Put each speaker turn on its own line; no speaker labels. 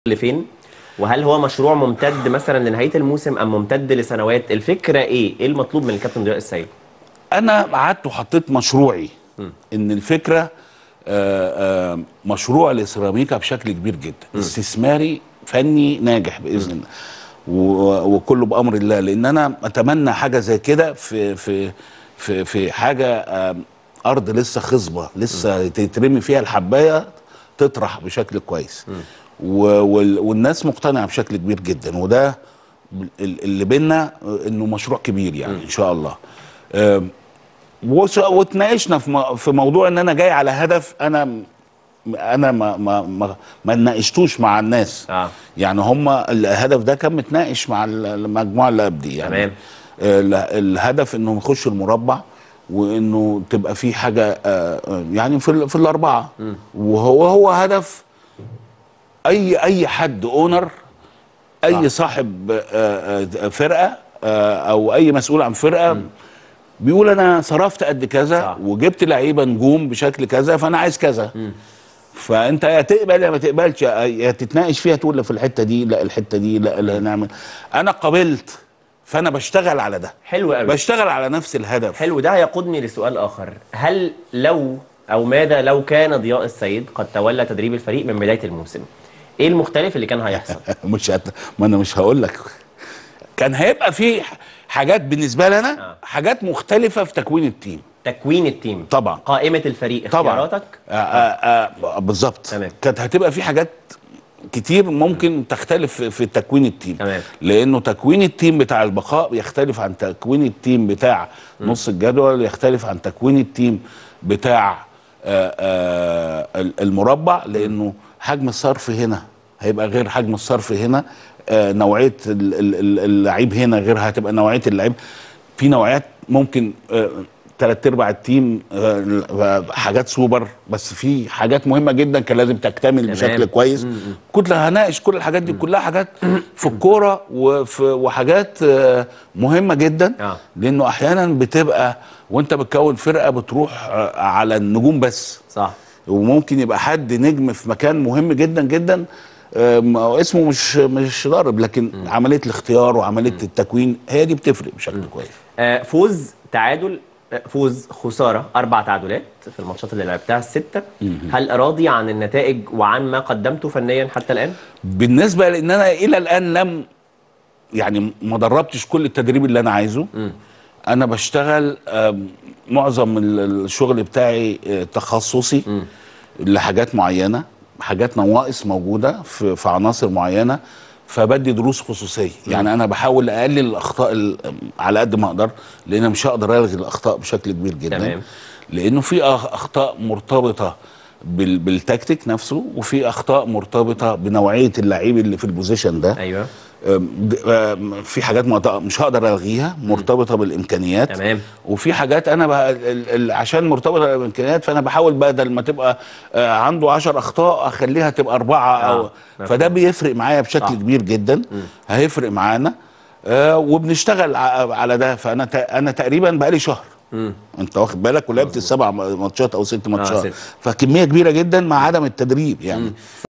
لفين وهل هو مشروع ممتد مثلا لنهايه الموسم ام ممتد لسنوات الفكره ايه ايه المطلوب من الكابتن ضياء السيد
انا قعدت وحطيت مشروعي ان الفكره آه، آه، مشروع لسيراميكا بشكل كبير جدا استثماري فني ناجح باذن الله و- وكله بامر الله لان انا اتمنى حاجه زي كده في في في في حاجه آه، ارض لسه خصبه لسه تترمي فيها الحبايه تطرح بشكل كويس و- وال- والناس مقتنعه بشكل كبير جدا وده ال- اللي بينا انه مشروع كبير يعني ان شاء الله آم، وس- واتناقشنا في م- في موضوع ان انا جاي على هدف انا م- انا ما ما ما, ما ناقشتوش مع الناس
آه.
يعني هم الهدف ده كان متناقش مع ال- المجموعه اللي قبلي يعني
تمام.
ال- الهدف انه يخش المربع وانه تبقى في حاجه آه، آه، يعني في ال- في الاربعه وهو هو هدف اي اي حد اونر اي صاحب آه، آه، فرقه آه، او اي مسؤول عن فرقه بيقول انا صرفت قد كذا
صح.
وجبت لعيبه نجوم بشكل كذا فانا عايز كذا فانت يا تقبل يا ما تقبلش يا يا تتناقش فيها تقول لا في الحته دي لا الحته دي لا, لا نعمل انا قبلت فانا بشتغل على ده
حلو قوي
بشتغل على نفس الهدف
حلو ده هيقودني لسؤال اخر هل لو او ماذا لو كان ضياء السيد قد تولى تدريب الفريق من بدايه الموسم ايه المختلف اللي كان هيحصل
مش هت... ما انا مش هقول لك كان هيبقى في حاجات بالنسبه لي انا
آه.
حاجات مختلفه في تكوين التيم
تكوين التيم
طبعا.
قائمه الفريق
طبعا
اختياراتك
آه آه آه بالظبط
تمام.
كانت هتبقى في حاجات كتير ممكن تختلف في- في تكوين التيم
تمام.
لانه تكوين التيم بتاع البقاء يختلف عن تكوين التيم بتاع نص الجدول يختلف عن تكوين التيم بتاع آه آه المربع لانه حجم الصرف هنا هيبقى غير حجم الصرف هنا آه نوعيه ال- ال- ال- اللعيب هنا غير هتبقى نوعيه اللعيب في نوعيات ممكن آه تلات ارباع التيم آه، حاجات سوبر بس في حاجات مهمه جدا كان لازم تكتمل
تمام.
بشكل كويس كنت هناقش كل الحاجات دي كلها حاجات في الكوره وفي وحاجات آه، مهمه جدا
آه.
لانه احيانا بتبقى وانت بتكون فرقه بتروح آه، على النجوم بس
صح
وممكن يبقى حد نجم في مكان مهم جدا جدا آم، اسمه مش مش ضارب لكن عمليه الاختيار وعمليه التكوين هي دي بتفرق بشكل كويس
آه، فوز تعادل آه، فوز خساره اربع تعادلات في الماتشات اللي لعبتها السته هل راضي عن النتائج وعن ما قدمته فنيا حتى الان
بالنسبه لان انا الى الان لم يعني ما دربتش كل التدريب اللي انا عايزه انا بشتغل آم، معظم ال- الشغل بتاعي آه، تخصصي لحاجات معينه حاجات نواقص موجوده في, في عناصر معينه فبدي دروس خصوصيه يعني انا بحاول اقلل الاخطاء ال- على قد ما اقدر لان أنا مش هقدر الغي الاخطاء بشكل كبير جدا
تمام.
لانه في أخ- اخطاء مرتبطه بال- بالتكتيك نفسه وفي اخطاء مرتبطه بنوعيه اللعيب اللي في البوزيشن ده
ايوه
أم، د- أم، في حاجات ما أقدر- مش هقدر الغيها مرتبطه بالامكانيات
تمام.
وفي حاجات انا بقى ال- ال- عشان مرتبطه بالامكانيات فانا بحاول بدل ما تبقى آه، عنده 10 اخطاء اخليها تبقى اربعه
آه،
او
مفهوم.
فده بيفرق معايا بشكل
صح.
كبير جدا هيفرق معانا آه، وبنشتغل ع- على ده فانا ت- انا تقريبا بقالي شهر انت واخد بالك ولعبت السبع ماتشات او ست ماتشات
ست.
فكميه كبيره جدا مع عدم التدريب يعني